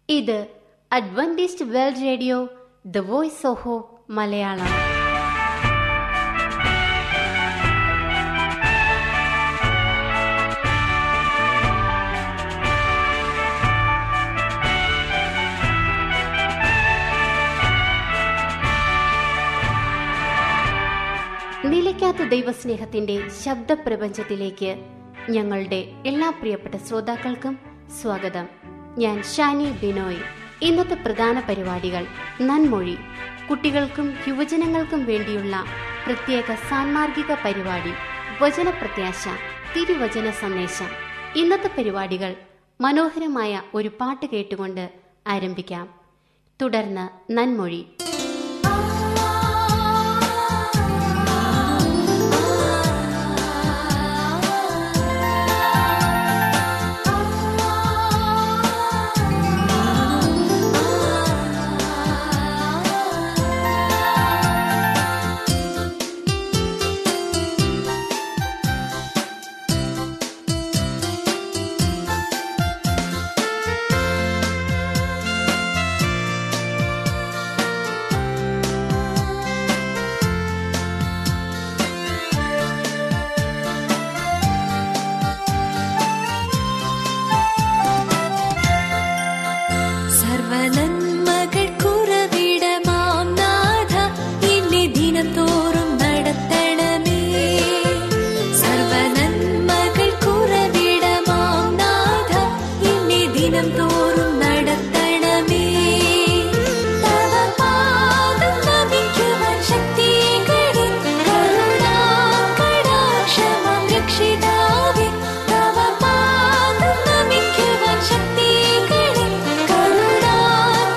ഇത് Adventist world radio the voice of hope Malayalam നിലയ്ക്കാത്ത ദൈവസ്നേഹത്തിന്റെ ശബ്ദപ്രപഞ്ചത്തിലേക്ക് ഞങ്ങളുടെ എല്ലാ പ്രിയപ്പെട്ട ശ്രോതാക്കൾക്കും സ്വാഗതം ഞാൻ ഷാനി ബിനോയ് ഇന്നത്തെ പ്രധാന പരിപാടികൾ നന്മൊഴി കുട്ടികൾക്കും യുവജനങ്ങൾക്കും വേണ്ടിയുള്ള പ്രത്യേക സാൻമാർഗിക പരിപാടി വചനപ്രത്യാശ തിരുവചന സന്ദേശം ഇന്നത്തെ പരിപാടികൾ മനോഹരമായ ഒരു പാട്ട് കേട്ടുകൊണ്ട് ആരംഭിക്കാം തുടർന്ന് നന്മൊഴി സർവനന്മകൾ കുറവിടമാം നാഥ എന്നെ ദിനം തോറും നടത്തണമേ സർവനന്മകൾ കുറവിടമാം നാഥ എന്നെ ദിനം തോറും നടത്തണമേ തവ പാദം നമിക്കുവാൻ ശക്തികളെ കരുണാകടാക്ഷമാം രക്ഷിതാവേ തവ പാദം നമിക്കുവാൻ ശക്തികളെ കരുണാകടാക്ഷമാം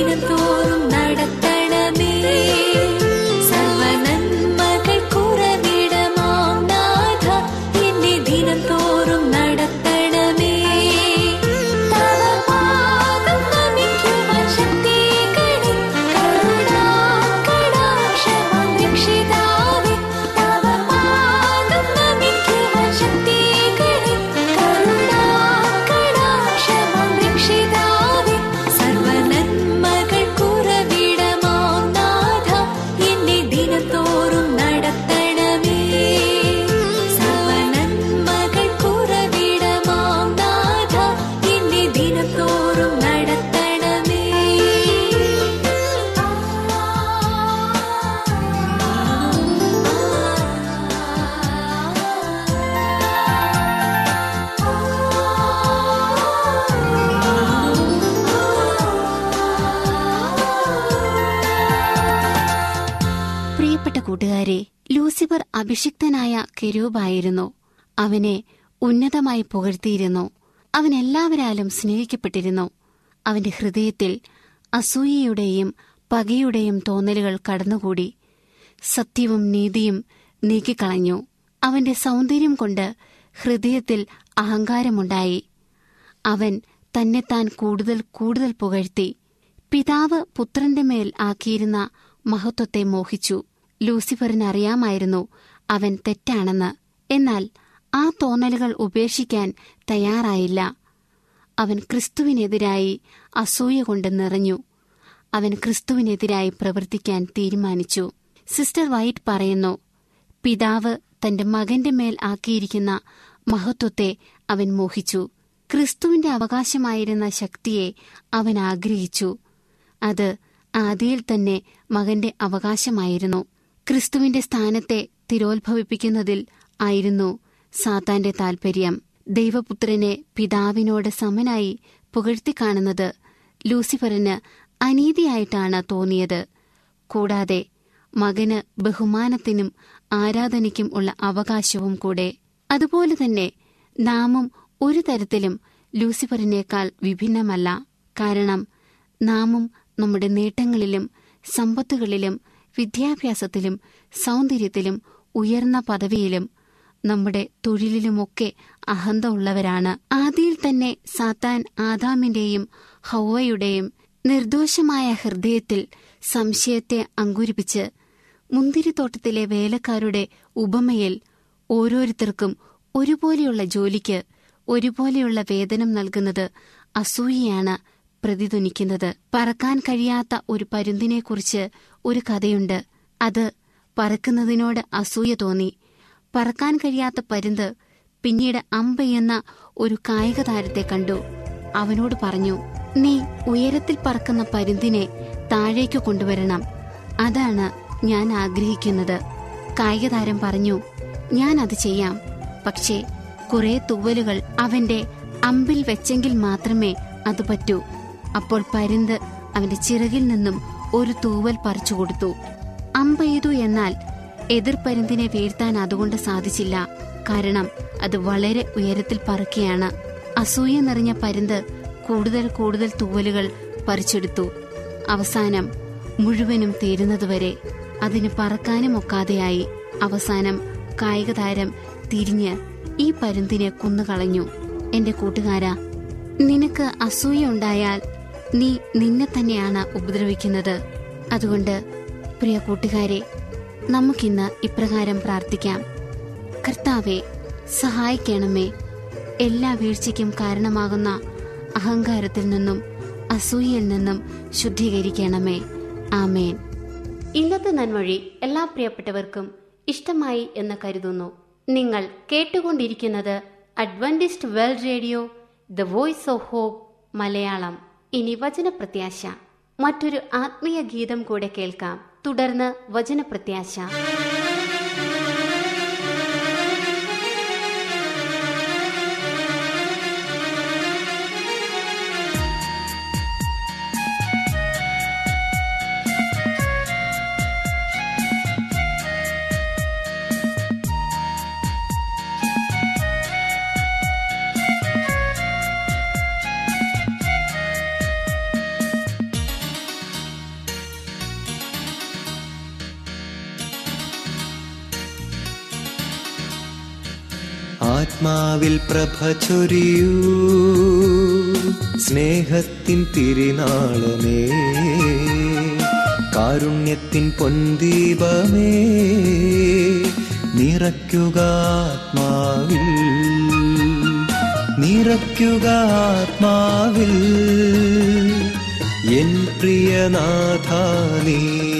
ദിനം തോറും നടത്തണമേ സർവനന്മകൾ കുറവിടമാം നാഥ എന്നെ ദിനം തോറും നടത്തണമേ തവ പാദം നമിക്കുവാൻ ശക്തികളെ കരുണാകടാക്ഷമാം രക്ഷിതാവേ തവ പാദം നമിക്കുവാൻ ശക്തികളെ കരുണാകടാക്ഷമാം രക്ഷിതാവേ സർവനന്മകൾ കുറവിടമാം നാഥ എന്നെ ദിനം തോറും നടത്തണമേ സർവനന്മകൾ കുറവിടമാം നാഥ എന്നെ ദിനം തോറും നടത്തണമേ പ്രിയപ്പെട്ട കൂട്ടുകാരെ ലൂസിഫർ അഭിഷിക്തനായ കെരൂബായിരുന്നു അവനെ ഉന്നതമായി പുകഴ്ത്തിയിരുന്നു അവൻ എല്ലാവരാലും സ്നേഹിക്കപ്പെട്ടിരുന്നു അവന്റെ ഹൃദയത്തിൽ അസൂയയുടെയും പകയുടെയും തോന്നലുകൾ കടന്നുകൂടി സത്യവും നീതിയും നീക്കിക്കളഞ്ഞു അവന്റെ സൗന്ദര്യം കൊണ്ട് ഹൃദയത്തിൽ അഹങ്കാരമുണ്ടായി അവൻ തന്നെത്താൻ കൂടുതൽ കൂടുതൽ പുകഴ്ത്തി പിതാവ് പുത്രന്റെ മേൽ ആക്കിയിരുന്ന മഹത്വത്തെ മോഹിച്ചു ലൂസിഫറിന് അറിയാമായിരുന്നു അവൻ തെറ്റാണെന്ന് എന്നാൽ ആ തോന്നലുകൾ ഉപേക്ഷിക്കാൻ തയ്യാറായില്ല അവൻ ക്രിസ്തുവിനെതിരായി അസൂയ കൊണ്ട് നിറഞ്ഞു അവൻ ക്രിസ്തുവിനെതിരായി പ്രവർത്തിക്കാൻ തീരുമാനിച്ചു സിസ്റ്റർ വൈറ്റ് പറയുന്നു പിതാവ് തന്റെ മകന്റെ മേൽ ആക്കിയിരിക്കുന്ന മഹത്വത്തെ അവൻ മോഹിച്ചു ക്രിസ്തുവിന്റെ അവകാശമായിരുന്ന ശക്തിയെ അവൻ ആഗ്രഹിച്ചു അത് ആദിയിൽ തന്നെ മകന്റെ അവകാശമായിരുന്നു ക്രിസ്തുവിന്റെ സ്ഥാനത്തെ തിരോത്ഭവിപ്പിക്കുന്നതിൽ ആയിരുന്നു സാത്താന്റെ താൽപര്യം ദൈവപുത്രനെ പിതാവിനോട് സമനായി പുകഴ്ത്തിക്കാണുന്നത് ലൂസിഫറിന് അനീതിയായിട്ടാണ് തോന്നിയത് കൂടാതെ മകന് ബഹുമാനത്തിനും ആരാധനയ്ക്കും ഉള്ള അവകാശവും കൂടെ അതുപോലെ തന്നെ നാമും ഒരു തരത്തിലും ലൂസിഫറിനേക്കാൾ വിഭിന്നമല്ല കാരണം നാമും നമ്മുടെ നേട്ടങ്ങളിലും സമ്പത്തുകളിലും വിദ്യാഭ്യാസത്തിലും സൗന്ദര്യത്തിലും ഉയർന്ന പദവിയിലും നമ്മുടെ തൊഴിലിലുമൊക്കെ അഹന്ത ഉള്ളവരാണ് ആദിയിൽ തന്നെ സാത്താൻ ആദാമിന്റെയും ഹൗവയുടെയും നിർദോഷമായ ഹൃദയത്തിൽ സംശയത്തെ അങ്കുരിപ്പിച്ച് മുന്തിരിത്തോട്ടത്തിലെ വേലക്കാരുടെ ഉപമയിൽ ഓരോരുത്തർക്കും ഒരുപോലെയുള്ള ജോലിക്ക് ഒരുപോലെയുള്ള വേതനം നൽകുന്നത് അസൂയയാണ് പ്രതിധ്വനിക്കുന്നത് പറക്കാൻ കഴിയാത്ത ഒരു പരുന്തിനെക്കുറിച്ച് ഒരു കഥയുണ്ട് അത് പറക്കുന്നതിനോട് അസൂയ തോന്നി പറക്കാൻ കഴിയാത്ത പരുന്ത് പിന്നീട് അമ്പെയ്യുന്ന ഒരു കായിക താരത്തെ കണ്ടു അവനോട് പറഞ്ഞു നീ ഉയരത്തിൽ പറക്കുന്ന പരുന്തിനെ താഴേക്ക് കൊണ്ടുവരണം അതാണ് ഞാൻ ആഗ്രഹിക്കുന്നത് കായിക താരം പറഞ്ഞു ഞാൻ അത് ചെയ്യാം പക്ഷേ കുറെ തൂവലുകൾ അവന്റെ അമ്പിൽ വെച്ചെങ്കിൽ മാത്രമേ അത് പറ്റൂ അപ്പോൾ പരുന്ത് അവന്റെ ചിറകിൽ നിന്നും ഒരു തൂവൽ പറിച്ചു കൊടുത്തു അമ്പെയ്തു എന്നാൽ എതിർപരുന്തിനെ വീഴ്ത്താൻ അതുകൊണ്ട് സാധിച്ചില്ല കാരണം അത് വളരെ ഉയരത്തിൽ പറക്കുകയാണ് അസൂയ നിറഞ്ഞ പരുന്ത് കൂടുതൽ കൂടുതൽ തൂവലുകൾ പറിച്ചെടുത്തു അവസാനം മുഴുവനും തീരുന്നതുവരെ അതിന് പറക്കാനും ഒക്കാതെയായി അവസാനം കായിക താരം തിരിഞ്ഞ് ഈ പരുന്തിനെ കൊന്നുകളഞ്ഞു എന്റെ കൂട്ടുകാരാ നിനക്ക് അസൂയ ഉണ്ടായാൽ നീ നിന്നെ തന്നെയാണ് ഉപദ്രവിക്കുന്നത് അതുകൊണ്ട് പ്രിയ കൂട്ടുകാരെ നമുക്കിന്ന് ഇപ്രകാരം പ്രാർത്ഥിക്കാം കർത്താവെ സഹായിക്കണമേ എല്ലാ വീഴ്ചയ്ക്കും കാരണമാകുന്ന അഹങ്കാരത്തിൽ നിന്നും അസൂയയിൽ നിന്നും ശുദ്ധീകരിക്കണമേ ആമേൻ ഇന്നത്തെ നന്മൊഴി എല്ലാ പ്രിയപ്പെട്ടവർക്കും ഇഷ്ടമായി എന്ന് കരുതുന്നു നിങ്ങൾ കേട്ടുകൊണ്ടിരിക്കുന്നത് Adventist world radio the voice of hope Malayalam ഇനി വചനപ്രത്യാശ മറ്റൊരു ആത്മീയ ഗീതം കൂടെ കേൾക്കാം തുടർന്ന് വചനപ്രത്യാശ ആത്മാവിൽ പ്രഭ ചൊരിയൂ സ്നേഹത്തിൻ തിരുനാളമേ കാരുണ്യത്തിൻ പൊന്തീപമേ നിറയ്ക്കുക ആത്മാവിൽ നിറയ്ക്കുക ആത്മാവിൽ എൻ പ്രിയനാഥ നീ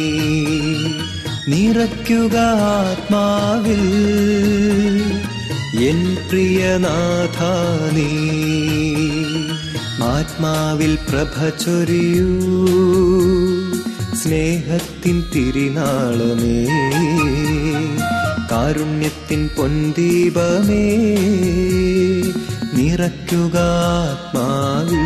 നിറയ്ക്കുക ആത്മാവിൽ എൻ പ്രിയനാഥ നീ ആത്മാവിൽ പ്രഭ ചൊരിയൂ സ്നേഹത്തിൻ തിരുനാളമേ കാരുണ്യത്തിൻ പൊന്തീപമേ നിറയ്ക്കുക ആത്മാവിൽ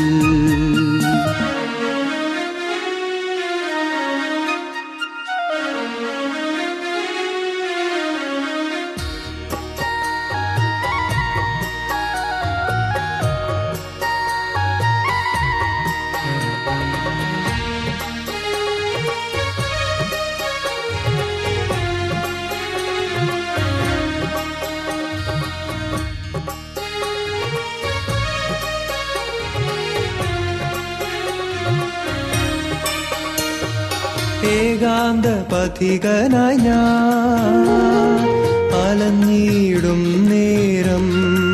ഏകാന്ത പഥികനായി ഞാൻ അലഞ്ഞിടും നേരം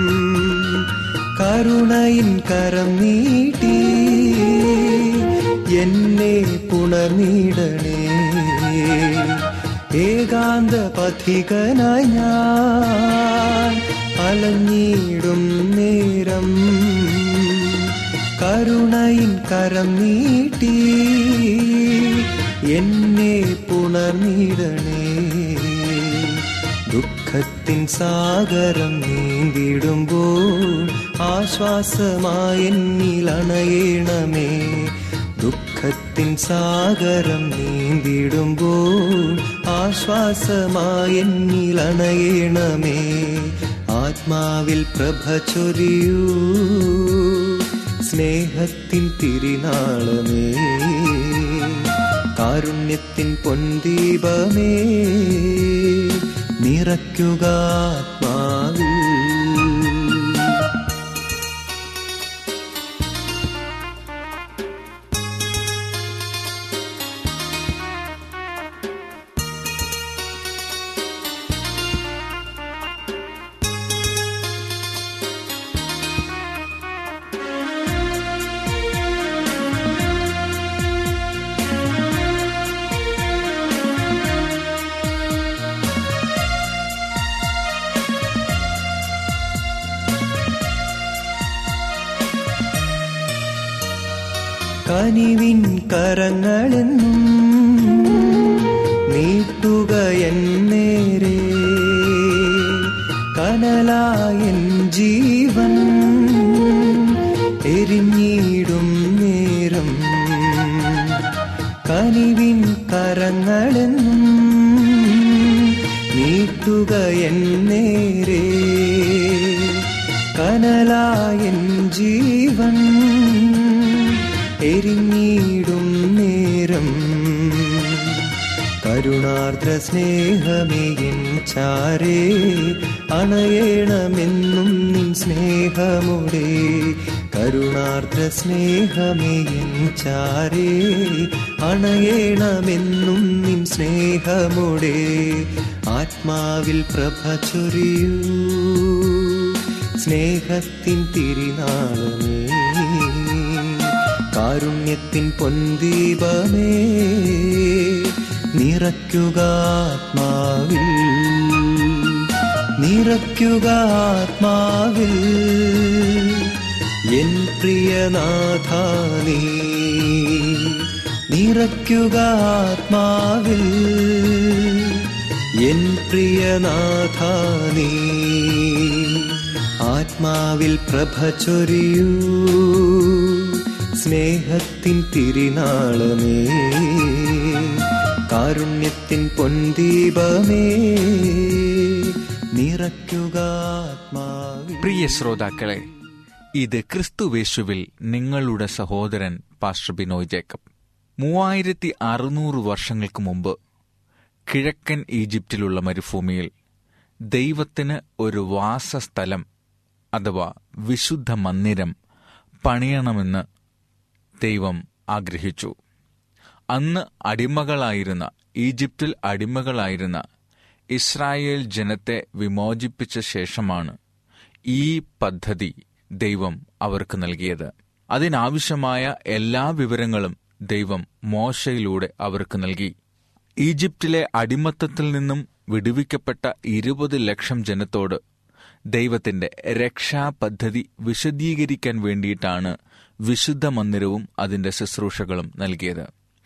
കരുണയിൻ കരം നീട്ടി എന്നെ പുണർന്നിടണേ ഏകാന്ത പഥികനായി ഞാൻ അലഞ്ഞിടും നേരം കരുണയിൻ കരം നീട്ടി എന്നെ പുണർന്നിടണേ ദുഃഖത്തിൻ സാഗരം നീന്തിടുമ്പോൾ ആശ്വാസമായി എന്നിൽ അണയണമേ ദുഃഖത്തിൻ സാഗരം നീന്തിടുമ്പോൾ ആശ്വാസമായി എന്നിൽ അണയണമേ ആത്മാവിൽ പ്രഭ ചൊരിയൂ സ്നേഹത്തിൻ തിരുനാളമേ കാരുണ്യത്തിൻ പൊന്തീപമേ നിറയ്ക്കുക ആത്മാവിൽ കനിവിൻ കരങ്ങളെന്നും നീട്ടുക എന്നേരെ കനലായൻ ജീവൻ എരിഞ്ഞിടും നേരം കനിവിൻ കരങ്ങളെന്നും നീട്ടുക എന്നേരെ കനലായൻ ജീവൻ എരിഞ്ഞിടും നേരം കരുണാർദ്ര സ്നേഹമേയിൻ ചാരേ അണയണമെന്നും നിൻ സ്നേഹമുടെ കരുണാർദ്ര സ്നേഹമേയിൻ ചാരേ അണയണമെന്നും നിൻ സ്നേഹമുടെ ആത്മാവിൽ പ്രഭ ചൊരിയൂ സ്നേഹത്തിൻ തിരുനാളമേ കാരുണ്യത്തിൻ പൊന്തീപമേ നിറയ്ക്കുക ആത്മാവിൽ നിറയ്ക്കുക ആത്മാവിൽ എൻ പ്രിയനാഥ നീ നിറയ്ക്കുക ആത്മാവിൽ എൻ പ്രിയനാഥ നീ ആത്മാവിൽ പ്രഭ ചൊരിയൂ സ്നേഹത്തിൻ തിരുനാളമേ കാരുണ്യത്തിൻ പൊന്തീപമേ നിറയ്ക്കുക ആത്മാവിൽ പ്രിയ ശ്രോതാക്കളെ ഇത് ക്രിസ്തുവേശുവിൽ നിങ്ങളുടെ സഹോദരൻ പാസ്റ്റർ ബിനോയ് ജേക്കബ് മൂവായിരത്തി അറുന്നൂറ് വർഷങ്ങൾക്ക് മുമ്പ് കിഴക്കൻ ഈജിപ്തിലുള്ള മരുഭൂമിയിൽ ദൈവത്തിന് ഒരു വാസസ്ഥലം അഥവാ വിശുദ്ധ മന്ദിരം പണിയണമെന്ന് ദൈവം ആഗ്രഹിച്ചു അന്ന് അടിമകളായിരുന്ന ഈജിപ്തിൽ അടിമകളായിരുന്ന ഇസ്രായേൽ ജനത്തെ വിമോചിപ്പിച്ച ശേഷമാണ് ഈ പദ്ധതി ദൈവം അവർക്ക് നൽകിയത് അതിനാവശ്യമായ എല്ലാ വിവരങ്ങളും ദൈവം മോശയിലൂടെ അവർക്ക് നൽകി ഈജിപ്തിലെ അടിമത്തത്തിൽ നിന്നും വിടുവിക്കപ്പെട്ട ഇരുപത് ലക്ഷം ജനത്തോട് ദൈവത്തിന്റെ രക്ഷാപദ്ധതി വിശദീകരിക്കാൻ വേണ്ടിയിട്ടാണ് വിശുദ്ധ മന്ദിരവും അതിന്റെ ശുശ്രൂഷകളും നൽകിയത്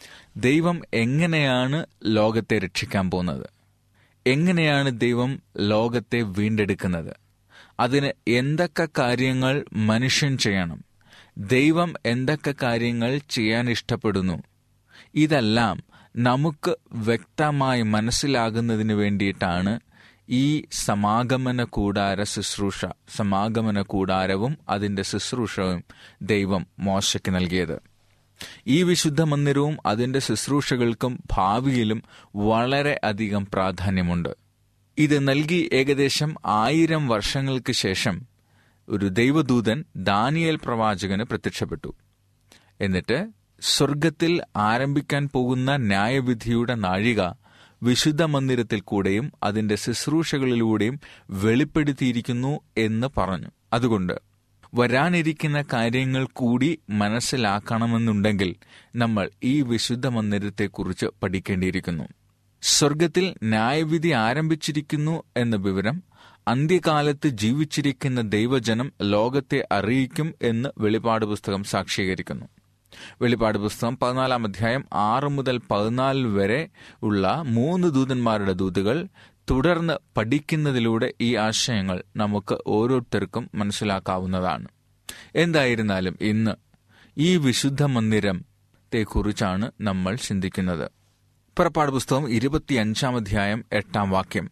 ദൈവം എങ്ങനെയാണ് ലോകത്തെ രക്ഷിക്കാൻ പോകുന്നത് എങ്ങനെയാണ് ദൈവം ലോകത്തെ വീണ്ടെടുക്കുന്നത് അതിന് എന്തൊക്കെ കാര്യങ്ങൾ മനുഷ്യൻ ചെയ്യണം ദൈവം എന്തൊക്കെ കാര്യങ്ങൾ ചെയ്യാൻ ഇഷ്ടപ്പെടുന്നു ഇതെല്ലാം നമുക്ക് വ്യക്തമായി മനസ്സിലാകുന്നതിന് വേണ്ടിയിട്ടാണ് ഈ സമാഗമന കൂടാര ശുശ്രൂഷ സമാഗമന കൂടാരവും അതിന്റെ ശുശ്രൂഷവും ദൈവം മോശയ്ക്ക് നൽകിയത് ഈ വിശുദ്ധ മന്ദിരവും അതിന്റെ ശുശ്രൂഷകൾക്കും ഭാവിയിലും വളരെ അധികം പ്രാധാന്യമുണ്ട് ഇത് നൽകി ഏകദേശം ആയിരം വർഷങ്ങൾക്ക് ശേഷം ഒരു ദൈവദൂതൻ ദാനിയേൽ പ്രവാചകന് പ്രത്യക്ഷപ്പെട്ടു എന്നിട്ട് സ്വർഗത്തിൽ ആരംഭിക്കാൻ പോകുന്ന ന്യായവിധിയുടെ നാഴിക വിശുദ്ധ മന്ദിരത്തിൽ കൂടെയും അതിന്റെ ശുശ്രൂഷകളിലൂടെയും വെളിപ്പെടുത്തിയിരിക്കുന്നു എന്ന് പറഞ്ഞു അതുകൊണ്ട് വരാനിരിക്കുന്ന കാര്യങ്ങൾ കൂടി മനസ്സിലാക്കണമെന്നുണ്ടെങ്കിൽ നമ്മൾ ഈ വിശുദ്ധ മന്ദിരത്തെക്കുറിച്ച് പഠിക്കേണ്ടിയിരിക്കുന്നു സ്വർഗത്തിൽ ന്യായവിധി ആരംഭിച്ചിരിക്കുന്നു എന്ന വിവരം അന്ത്യകാലത്ത് ജീവിച്ചിരിക്കുന്ന ദൈവജനം ലോകത്തെ അറിയിക്കും എന്ന് വെളിപാട് പുസ്തകം സാക്ഷീകരിക്കുന്നു വെളിപാട് പുസ്തകം പതിനാലാം അധ്യായം ആറ് മുതൽ പതിനാല് വരെ ഉള്ള മൂന്ന് ദൂതന്മാരുടെ ദൂതുകൾ തുടർന്ന് പഠിക്കുന്നതിലൂടെ ഈ ആശയങ്ങൾ നമുക്ക് ഓരോരുത്തർക്കും മനസ്സിലാക്കാവുന്നതാണ് എന്തായിരുന്നാലും ഇന്ന് ഈ വിശുദ്ധ മന്ദിരത്തെക്കുറിച്ചാണ് നമ്മൾ ചിന്തിക്കുന്നത് പുറപ്പാട് പുസ്തകം ഇരുപത്തിയഞ്ചാം അധ്യായം എട്ടാം വാക്യം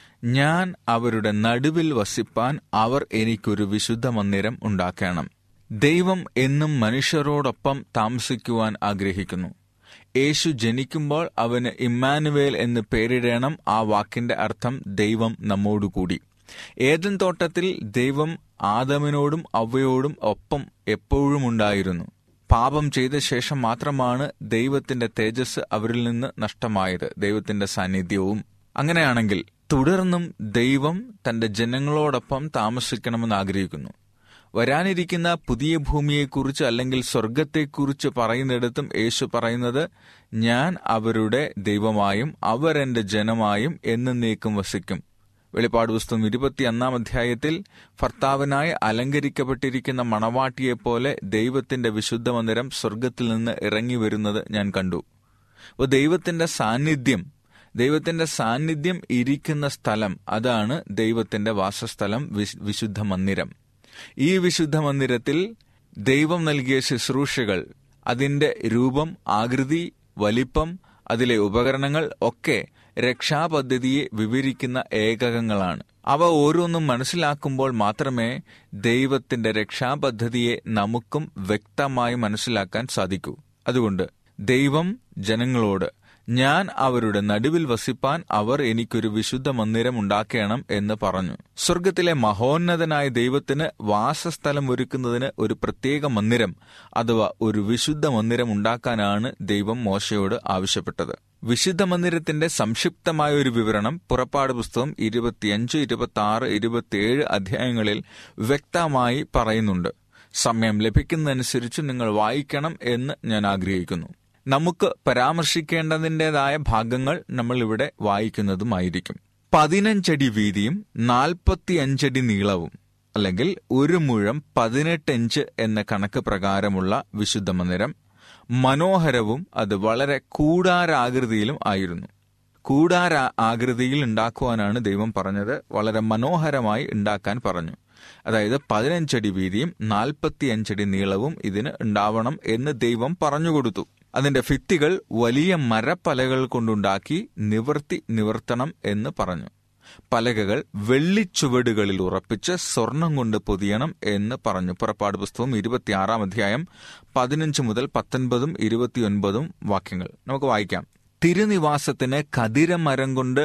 ഞാൻ അവരുടെ നടുവിൽ വസിപ്പാൻ അവർ എനിക്കൊരു വിശുദ്ധ മന്ദിരം ഉണ്ടാക്കണം ദൈവം എന്നും മനുഷ്യരോടൊപ്പം താമസിക്കുവാൻ ആഗ്രഹിക്കുന്നു യേശു ജനിക്കുമ്പോൾ അവന് ഇമ്മാനുവേൽ എന്ന് പേരിടണം ആ വാക്കിന്റെ അർത്ഥം ദൈവം നമ്മോടുകൂടി ഏതൻ തോട്ടത്തിൽ ദൈവം ആദമിനോടും അവയോടും ഒപ്പം എപ്പോഴും ഉണ്ടായിരുന്നു പാപം ചെയ്ത ശേഷം മാത്രമാണ് ദൈവത്തിന്റെ തേജസ് അവരിൽ നിന്ന് നഷ്ടമായത് ദൈവത്തിന്റെ സാന്നിധ്യവും അങ്ങനെയാണെങ്കിൽ തുടർന്നും ദൈവം തന്റെ ജനങ്ങളോടൊപ്പം താമസിക്കണമെന്ന് ആഗ്രഹിക്കുന്നു വരാനിരിക്കുന്ന പുതിയ ഭൂമിയെക്കുറിച്ച് അല്ലെങ്കിൽ സ്വർഗത്തെക്കുറിച്ച് പറയുന്നിടത്തും യേശു പറയുന്നത് ഞാൻ അവരുടെ ദൈവമായും അവർ എന്റെ ജനമായും എന്നേക്കും വസിക്കും വെളിപ്പാട് പുസ്തകം ഇരുപത്തിയൊന്നാം അധ്യായത്തിൽ ഭർത്താവിനായി അലങ്കരിക്കപ്പെട്ടിരിക്കുന്ന മണവാട്ടിയെപ്പോലെ ദൈവത്തിന്റെ വിശുദ്ധ മന്ദിരം സ്വർഗത്തിൽ നിന്ന് ഇറങ്ങി വരുന്നത് ഞാൻ കണ്ടു അപ്പോൾ ദൈവത്തിന്റെ സാന്നിധ്യം ദൈവത്തിന്റെ സാന്നിധ്യം ഇരിക്കുന്ന സ്ഥലം അതാണ് ദൈവത്തിന്റെ വാസസ്ഥലം വിശുദ്ധ മന്ദിരം ഈ വിശുദ്ധ മന്ദിരത്തിൽ ദൈവം നൽകിയ ശുശ്രൂഷകൾ അതിന്റെ രൂപം ആകൃതി വലിപ്പം അതിലെ ഉപകരണങ്ങൾ ഒക്കെ രക്ഷാപദ്ധതിയെ വിവരിക്കുന്ന ഏകകങ്ങളാണ് അവ ഓരോന്നും മനസ്സിലാക്കുമ്പോൾ മാത്രമേ ദൈവത്തിന്റെ രക്ഷാപദ്ധതിയെ നമുക്കും വ്യക്തമായി മനസ്സിലാക്കാൻ സാധിക്കൂ അതുകൊണ്ട് ദൈവം ജനങ്ങളോട് ഞാൻ അവരുടെ നടുവിൽ വസിപ്പാൻ അവർ എനിക്കൊരു വിശുദ്ധ മന്ദിരം ഉണ്ടാക്കണം എന്ന് പറഞ്ഞു സ്വർഗത്തിലെ മഹോന്നതനായ ദൈവത്തിന് വാസസ്ഥലം ഒരുക്കുന്നതിന് ഒരു പ്രത്യേക മന്ദിരം അഥവാ ഒരു വിശുദ്ധ മന്ദിരം ഉണ്ടാക്കാനാണ് ദൈവം മോശയോട് ആവശ്യപ്പെട്ടത് വിശുദ്ധ മന്ദിരത്തിന്റെ സംക്ഷിപ്തമായ ഒരു വിവരണം പുറപ്പാട് പുസ്തകം ഇരുപത്തിയഞ്ച് ഇരുപത്തി ആറ് ഇരുപത്തിയേഴ് അധ്യായങ്ങളിൽ വ്യക്തമായി പറയുന്നുണ്ട് സമയം ലഭിക്കുന്നതനുസരിച്ച് നിങ്ങൾ വായിക്കണം എന്ന് ഞാൻ ആഗ്രഹിക്കുന്നു നമുക്ക് പരാമർശിക്കേണ്ടതിൻ്റെതായ ഭാഗങ്ങൾ നമ്മൾ ഇവിടെ വായിക്കുന്നതുമായിരിക്കും പതിനഞ്ചടി വീതിയും നാൽപ്പത്തിയഞ്ചടി നീളവും അല്ലെങ്കിൽ ഒരു മുഴം പതിനെട്ട് ഇഞ്ച് എന്ന കണക്ക് പ്രകാരമുള്ള വിശുദ്ധ മന്ദിരം മനോഹരവും അത് വളരെ കൂടാരാകൃതിയിലും ആയിരുന്നു കൂടാര ആകൃതിയിൽ ഉണ്ടാക്കുവാനാണ് ദൈവം പറഞ്ഞത് വളരെ മനോഹരമായി ഉണ്ടാക്കാൻ പറഞ്ഞു അതായത് പതിനഞ്ചടി വീതിയും നാൽപ്പത്തിയഞ്ചടി നീളവും ഇതിന് ഉണ്ടാവണം എന്ന് ദൈവം പറഞ്ഞുകൊടുത്തു അതിന്റെ ഭിത്തികൾ വലിയ മരപ്പലകൾ കൊണ്ടുണ്ടാക്കി നിവർത്തി നിവർത്തണം എന്ന് പറഞ്ഞു പലകകൾ വെള്ളിച്ചുവടുകളിൽ ഉറപ്പിച്ച് സ്വർണം കൊണ്ട് പൊതിയണം എന്ന് പറഞ്ഞു പുറപ്പാട് പുസ്തകം ഇരുപത്തിയാറാം അധ്യായം പതിനഞ്ച് മുതൽ പത്തൊൻപതും ഇരുപത്തിയൊൻപതും വാക്യങ്ങൾ നമുക്ക് വായിക്കാം തിരുനിവാസത്തിന് കതിരമരം കൊണ്ട്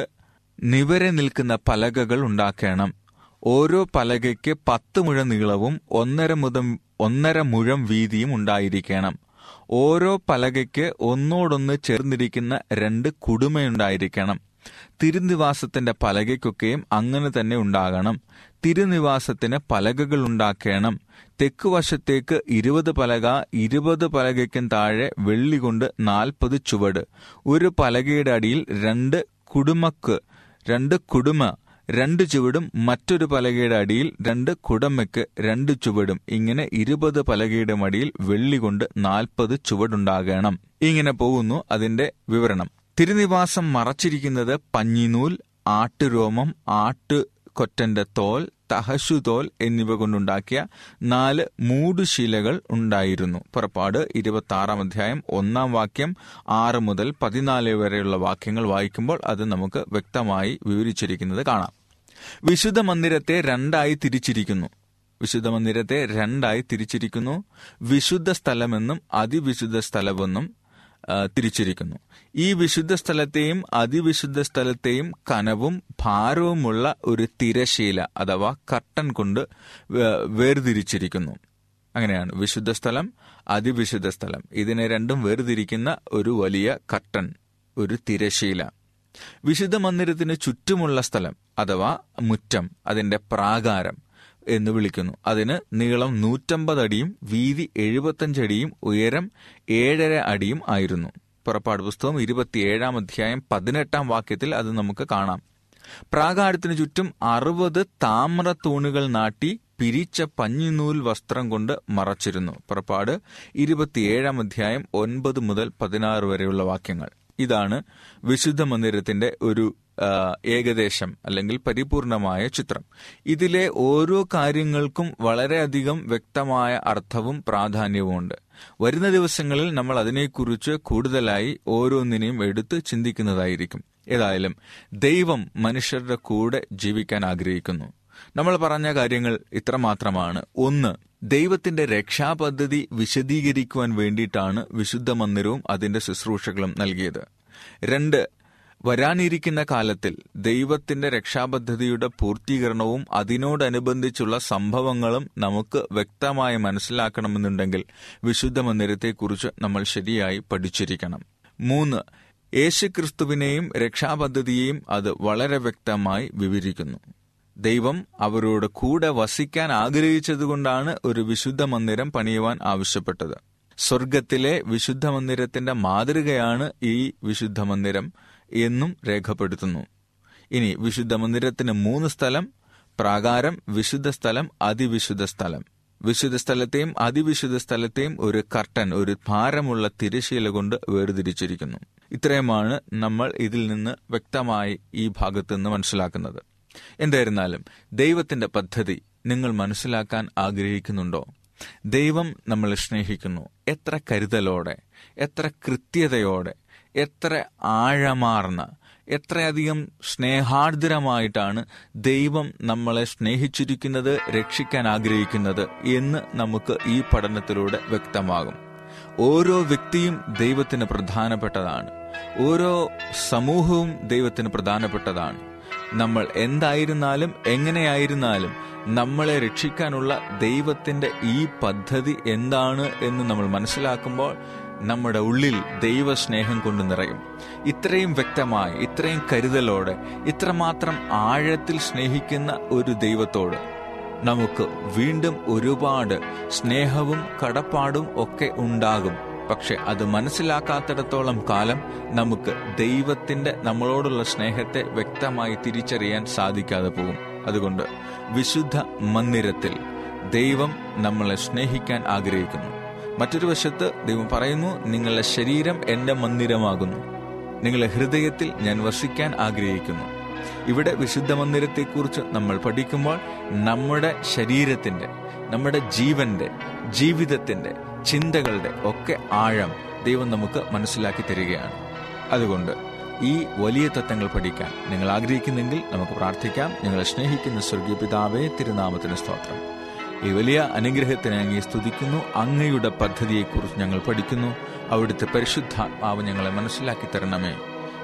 നിവരെ നിൽക്കുന്ന പലകകൾ ഉണ്ടാക്കണം ഓരോ പലകയ്ക്ക് പത്ത് മുഴം നീളവും ഒന്നര മുതം ഒന്നര മുഴം വീതിയും ഉണ്ടായിരിക്കണം ഓരോ പലകയ്ക്ക് ഒന്നോടൊന്ന് ചേർന്നിരിക്കുന്ന രണ്ട് കുടുമയുണ്ടായിരിക്കണം തിരുനിവാസത്തിന്റെ പലകയ്ക്കൊക്കെയും അങ്ങനെ തന്നെ ഉണ്ടാകണം തിരുനിവാസത്തിന് പലകകൾ ഉണ്ടാക്കണം തെക്കുവശത്തേക്ക് ഇരുപത് പലക ഇരുപത് പലകയ്ക്കും താഴെ വെള്ളി കൊണ്ട് നാൽപ്പത് ചുവട് ഒരു പലകയുടെ അടിയിൽ രണ്ട് കുടുമക്ക് രണ്ട് കുടുമ രണ്ട് ചുവടും മറ്റൊരു പലകയുടെ അടിയിൽ രണ്ട് കുടമയ്ക്ക് രണ്ട് ചുവടും ഇങ്ങനെ ഇരുപത് പലകയുടെ മടിയിൽ വെള്ളി കൊണ്ട് നാൽപ്പത് ചുവടുണ്ടാകണം ഇങ്ങനെ പോകുന്നു അതിന്റെ വിവരണം തിരുനിവാസം മറച്ചിരിക്കുന്നത് പഞ്ഞിനൂൽ ആട്ടുരോമം ആട്ടുകൊറ്റന്റെ തോൽ തഹശുതോൽ എന്നിവ കൊണ്ടുണ്ടാക്കിയ നാല് മൂടുശീലകൾ ഉണ്ടായിരുന്നു പുറപ്പാട് ഇരുപത്തി ആറാം അധ്യായം ഒന്നാം വാക്യം ആറ് മുതൽ പതിനാല് വരെയുള്ള വാക്യങ്ങൾ വായിക്കുമ്പോൾ അത് നമുക്ക് വ്യക്തമായി വിവരിച്ചിരിക്കുന്നത് കാണാം വിശുദ്ധ മന്ദിരത്തെ രണ്ടായി തിരിച്ചിരിക്കുന്നു വിശുദ്ധ മന്ദിരത്തെ രണ്ടായി തിരിച്ചിരിക്കുന്നു വിശുദ്ധ സ്ഥലമെന്നും അതിവിശുദ്ധ സ്ഥലമെന്നും ആ, തിരിച്ചിരിക്കുന്നു ഈ വിശുദ്ധ സ്ഥലത്തെയും അതിവിശുദ്ധ സ്ഥലത്തെയും കനവും ഭാരവുമുള്ള ഒരു തിരശീല അഥവാ കർട്ടൻ കൊണ്ട് വേ- വേർതിരിച്ചിരിക്കുന്നു അങ്ങനെയാണ് വിശുദ്ധ സ്ഥലം അതിവിശുദ്ധ സ്ഥലം ഇതിനെ രണ്ടും വേർതിരിക്കുന്ന ഒരു വലിയ കർട്ടൻ ഒരു തിരശീല വിശുദ്ധ മന്ദിരത്തിന് ചുറ്റുമുള്ള സ്ഥലം അഥവാ മുറ്റം അതിന്റെ പ്രാകാരം എന്ന് വിളിക്കുന്നു അതിന് നീളം നൂറ്റമ്പത് അടിയും വീതി എഴുപത്തഞ്ച് അടിയും ഉയരം ഏഴര അടിയും ആയിരുന്നു പുറപ്പാട് പുസ്തകം ഇരുപത്തിയേഴാം അധ്യായം പതിനെട്ടാം വാക്യത്തിൽ അത് നമുക്ക് കാണാം പ്രാകാരത്തിനു ചുറ്റും അറുപത് താമ്ര തൂണുകൾ നാട്ടി പിരിച്ച പഞ്ഞിനൂൽ വസ്ത്രം കൊണ്ട് മറച്ചിരുന്നു പുറപ്പാട് ഇരുപത്തിയേഴാം അധ്യായം ഒൻപത് മുതൽ പതിനാറ് വരെയുള്ള വാക്യങ്ങൾ ഇതാണ് വിശുദ്ധ മന്ദിരത്തിന്റെ ഒരു ആ, ഏകദേശം അല്ലെങ്കിൽ പരിപൂർണമായ ചിത്രം ഇതിലെ ഓരോ കാര്യങ്ങൾക്കും വളരെയധികം വ്യക്തമായ അർത്ഥവും പ്രാധാന്യവുമുണ്ട് വരുന്ന ദിവസങ്ങളിൽ നമ്മൾ അതിനെക്കുറിച്ച് കൂടുതലായി ഓരോന്നിനെയും എടുത്ത് ചിന്തിക്കുന്നതായിരിക്കും ഏതായാലും ദൈവം മനുഷ്യരുടെ കൂടെ ജീവിക്കാൻ ആഗ്രഹിക്കുന്നു നമ്മൾ പറഞ്ഞ കാര്യങ്ങൾ ഇത്രമാത്രമാണ് ഒന്ന് ദൈവത്തിന്റെ രക്ഷാപദ്ധതി വിശദീകരിക്കുവാൻ വേണ്ടിയിട്ടാണ് വിശുദ്ധ മന്ദിരവും അതിന്റെ ശുശ്രൂഷകളും നൽകിയത് രണ്ട് വരാനിരിക്കുന്ന കാലത്തിൽ ദൈവത്തിന്റെ രക്ഷാപദ്ധതിയുടെ പൂർത്തീകരണവും അതിനോടനുബന്ധിച്ചുള്ള സംഭവങ്ങളും നമുക്ക് വ്യക്തമായി മനസ്സിലാക്കണമെന്നുണ്ടെങ്കിൽ വിശുദ്ധ മന്ദിരത്തെക്കുറിച്ച് നമ്മൾ ശരിയായി പഠിച്ചിരിക്കണം മൂന്ന് യേശുക്രിസ്തുവിനെയും രക്ഷാപദ്ധതിയെയും അത് വളരെ വ്യക്തമായി വിവരിക്കുന്നു ദൈവം അവരോട് കൂടെ വസിക്കാൻ ആഗ്രഹിച്ചതുകൊണ്ടാണ് ഒരു വിശുദ്ധ മന്ദിരം പണിയുവാൻ ആവശ്യപ്പെട്ടത് സ്വർഗത്തിലെ വിശുദ്ധ മന്ദിരത്തിന്റെ മാതൃകയാണ് ഈ വിശുദ്ധ മന്ദിരം എന്നും രേഖപ്പെടുത്തുന്നു ഇനി വിശുദ്ധ മന്ദിരത്തിന് മൂന്ന് സ്ഥലം പ്രാകാരം വിശുദ്ധ സ്ഥലം അതിവിശുദ്ധ സ്ഥലം വിശുദ്ധ സ്ഥലത്തെയും അതിവിശുദ്ധ സ്ഥലത്തെയും ഒരു കർട്ടൻ ഒരു ഭാരമുള്ള തിരശീല കൊണ്ട് വേർതിരിച്ചിരിക്കുന്നു ഇത്രയുമാണ് നമ്മൾ ഇതിൽ നിന്ന് വ്യക്തമായി ഈ ഭാഗത്ത് നിന്ന് മനസ്സിലാക്കുന്നത് എന്തായിരുന്നാലും ദൈവത്തിന്റെ പദ്ധതി നിങ്ങൾ മനസ്സിലാക്കാൻ ആഗ്രഹിക്കുന്നുണ്ടോ ദൈവം നമ്മളെ സ്നേഹിക്കുന്നു എത്ര കരുതലോടെ എത്ര കൃത്യതയോടെ എത്ര ആഴമാർന്ന എത്രയധികം സ്നേഹാർദ്രമായിട്ടാണ് ദൈവം നമ്മളെ സ്നേഹിച്ചിരിക്കുന്നത് രക്ഷിക്കാൻ ആഗ്രഹിക്കുന്നത് എന്ന് നമുക്ക് ഈ പഠനത്തിലൂടെ വ്യക്തമാകും ഓരോ വ്യക്തിയും ദൈവത്തിന് പ്രധാനപ്പെട്ടതാണ് ഓരോ സമൂഹവും ദൈവത്തിന് പ്രധാനപ്പെട്ടതാണ് നമ്മൾ എന്തായിരുന്നാലും എങ്ങനെയായിരുന്നാലും നമ്മളെ രക്ഷിക്കാനുള്ള ദൈവത്തിന്റെ ഈ പദ്ധതി എന്താണ് എന്ന് നമ്മൾ മനസ്സിലാക്കുമ്പോൾ നമ്മുടെ ഉള്ളിൽ ദൈവസ്നേഹം കൊണ്ട് നിറയും ഇത്രയും വ്യക്തമായി ഇത്രയും കരുതലോടെ ഇത്രമാത്രം ആഴത്തിൽ സ്നേഹിക്കുന്ന ഒരു ദൈവത്തോട് നമുക്ക് വീണ്ടും ഒരുപാട് സ്നേഹവും കടപ്പാടും ഒക്കെ ഉണ്ടാകും പക്ഷെ അത് മനസ്സിലാക്കാത്തിടത്തോളം കാലം നമുക്ക് ദൈവത്തിന്റെ നമ്മളോടുള്ള സ്നേഹത്തെ വ്യക്തമായി തിരിച്ചറിയാൻ സാധിക്കാതെ പോകും അതുകൊണ്ട് വിശുദ്ധ മന്ദിരത്തിൽ ദൈവം നമ്മളെ സ്നേഹിക്കാൻ ആഗ്രഹിക്കുന്നു മറ്റൊരു വശത്ത് ദൈവം പറയുന്നു നിങ്ങളുടെ ശരീരം എന്റെ മന്ദിരമാകുന്നു നിങ്ങളുടെ ഹൃദയത്തിൽ ഞാൻ വസിക്കാൻ ആഗ്രഹിക്കുന്നു ഇവിടെ വിശുദ്ധ മന്ദിരത്തെക്കുറിച്ച് നമ്മൾ പഠിക്കുമ്പോൾ നമ്മുടെ ശരീരത്തിന്റെ നമ്മുടെ ജീവന്റെ ജീവിതത്തിന്റെ ചിന്തകളുടെ ഒക്കെ ആഴം ദൈവം നമുക്ക് മനസ്സിലാക്കി തരികയാണ് അതുകൊണ്ട് ഈ വലിയ തത്വങ്ങൾ പഠിക്കാൻ നിങ്ങൾ ആഗ്രഹിക്കുന്നെങ്കിൽ നമുക്ക് പ്രാർത്ഥിക്കാം ഞങ്ങളെ സ്നേഹിക്കുന്ന സ്വർഗീയ പിതാവേ തിരുനാമത്തിന് സ്തോത്രം ഈ വലിയ അനുഗ്രഹത്തിന് അങ്ങേ സ്തുതിക്കുന്നു അങ്ങയുടെ പദ്ധതിയെക്കുറിച്ച് ഞങ്ങൾ പഠിക്കുന്നു അവിടുത്തെ പരിശുദ്ധാത്മാവ് ഞങ്ങളെ മനസ്സിലാക്കി തരണമേ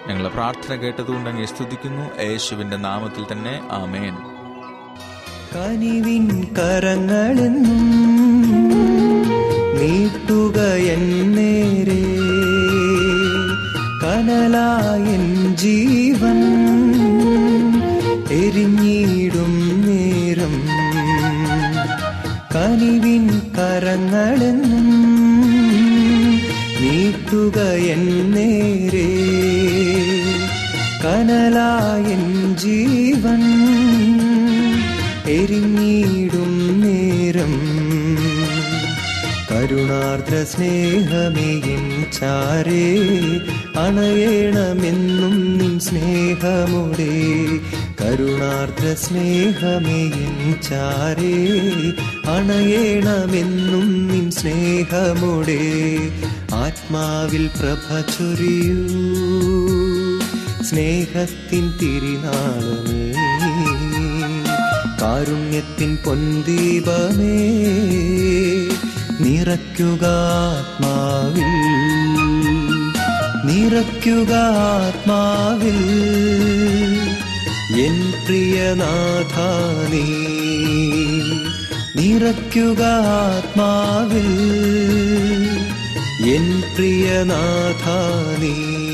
ഞങ്ങളെ പ്രാർത്ഥന കേട്ടതുകൊണ്ട് അങ്ങ് സ്തുതിക്കുന്നു യേശുവിന്റെ നാമത്തിൽ തന്നെ ആമേൻ കനിവിൻ കരങ്ങളെന്നും നീട്ടുക എന്നേരെ കനലായൻ ജീവൻ എരിഞ്ഞിടും നേരം കനിവിൻ കരങ്ങളെന്നും നീട്ടുക എന്നേരെ കനലായൻ ജീവൻ എരിഞ്ഞിടും നേരം കരുണാർദ്ര സ്നേഹമേയും ചാരേ അണയണമെന്നും നിൻ സ്നേഹമുടെ കരുണാർദ്ര സ്നേഹമേയും ചാരേ അണയണമെന്നും നിൻ സ്നേഹമുടെ ആത്മാവിൽ പ്രഭ ചൊരിയൂ സ്നേഹത്തിൻ തിരിനാളമേ കാരുണ്യത്തിൻ പൊന്തീപമേ നിറയ്ക്കുക ആത്മാവിൽ നിറയ്ക്കുക ആത്മാവിൽ എൻ പ്രിയനാഥ നീ നിറയ്ക്കുക ആത്മാവിൽ എൻ പ്രിയനാഥ നീ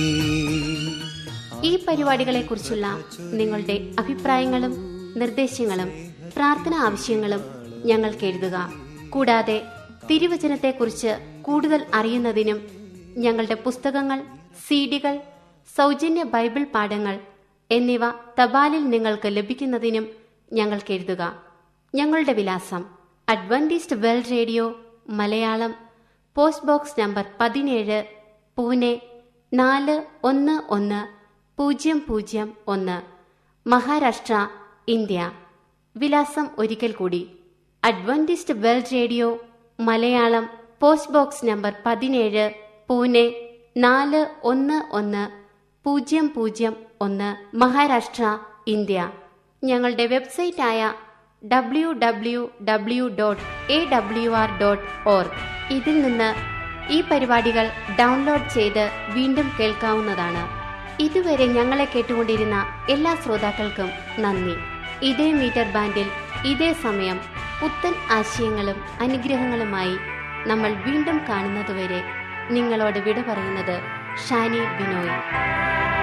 ഈ പരിപാടികളെക്കുറിച്ചുള്ള നിങ്ങളുടെ അഭിപ്രായങ്ങളും നിർദ്ദേശങ്ങളും പ്രാർത്ഥന ആവശ്യങ്ങളും ഞങ്ങൾക്ക് എഴുതുക കൂടാതെ തിരുവചനത്തെക്കുറിച്ച് കൂടുതൽ അറിയുന്നതിനും ഞങ്ങളുടെ പുസ്തകങ്ങൾ സീഡികൾ സൗജന്യ ബൈബിൾ പാഠങ്ങൾ എന്നിവ തപാലിൽ നിങ്ങൾക്ക് ലഭിക്കുന്നതിനും ഞങ്ങൾക്ക് എഴുതുക ഞങ്ങളുടെ വിലാസം Adventist world radio Malayalam post box number പതിനേഴ് പൂനെ നാല് ഒന്ന് ഒന്ന് പൂജ്യം പൂജ്യം ഒന്ന് മഹാരാഷ്ട്ര ഇന്ത്യ വിലാസം ഒരിക്കൽ കൂടി Adventist world radio Malayalam post box number പതിനേഴ് പൂനെ നാല് ഒന്ന് ഒന്ന് പൂജ്യം പൂജ്യം ഒന്ന് മഹാരാഷ്ട്ര ഇന്ത്യ ഞങ്ങളുടെ വെബ്സൈറ്റായ W W W dot A W R dot org ഇതിൽ നിന്ന് ഈ പരിപാടികൾ ഡൗൺലോഡ് ചെയ്ത് വീണ്ടും കേൾക്കാവുന്നതാണ് ഇതുവരെ ഞങ്ങളെ കേട്ടുകൊണ്ടിരുന്ന എല്ലാ ശ്രോതാക്കൾക്കും നന്ദി ഇതേ മീറ്റർ ബാൻഡിൽ ഇതേ സമയം പുത്തൻ ആശയങ്ങളും അനുഗ്രഹങ്ങളുമായി നമ്മൾ വീണ്ടും കാണുന്നതുവരെ നിങ്ങളോട് വിട പറയുന്നത് ഷാനി ബിനോയ്